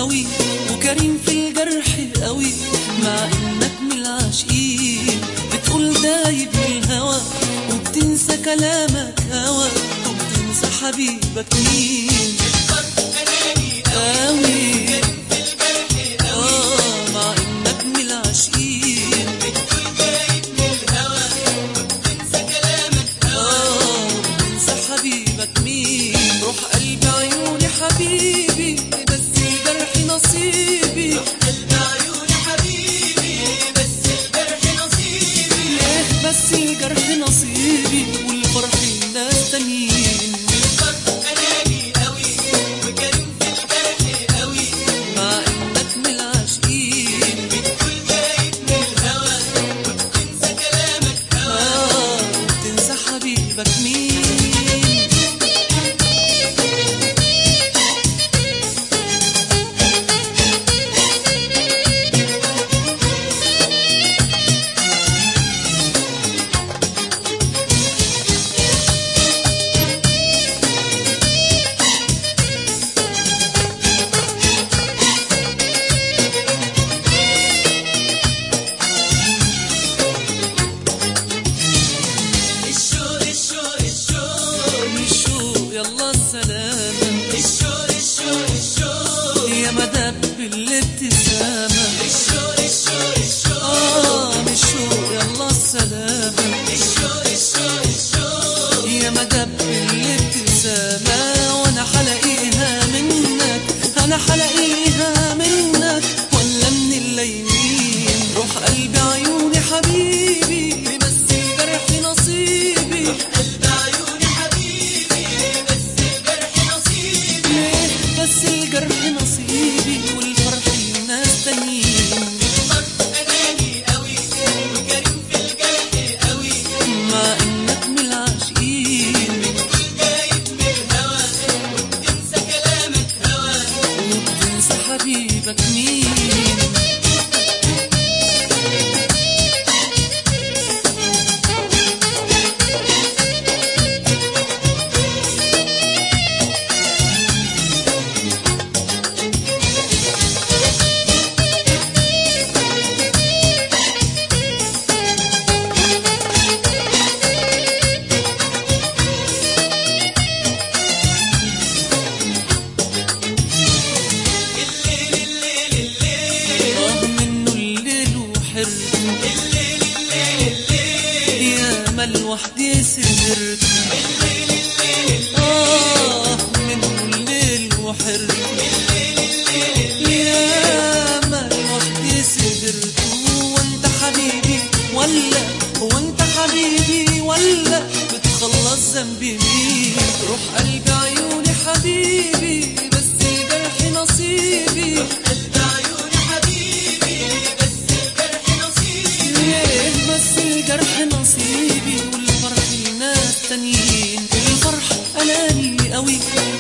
قوي وكريم في الجرح قوي مع انك من العاشقين بتقول دايب من الهوى وبتنسى كلامك هوى وبتنسى حبيبك مين قوي آه مع انك من العاشقين آه وبتنسى حبيبك مين روح قلبي عيوني حبيبي بس الجرح نصيبي ليه بس الجرح نصيبي والفرح الناس تانيين مع انك من العاشقين آه وبتنسى حبيبك مين الشوق يلا السلامة يا مدب بالابتسامة آه من الشوق يلا السلامة يا مدب بالابتسامة وانا حلاقيها منك انا حلاقيها منك ولا من الليمين روح قلبي عيوني حبيبي بس الجرح نصيبي ليه بس الجرح نصيبي والفرح الناس تانيين مع انك من العاشقين وبتنسى حبيبك مين رغم انه الليل وحرت يا ما لوحدي سهرت آه منه الليل وحرت يا ما لوحدي سهرت وانت حبيبي ولا وانت حبيبي ولا بتخلص ذنبي مين روح قلبي عيوني حبيبي بس الجرح نصيبي ليه بس الجرح نصيبي والفرح الناس تانيين الفرح أناني قوي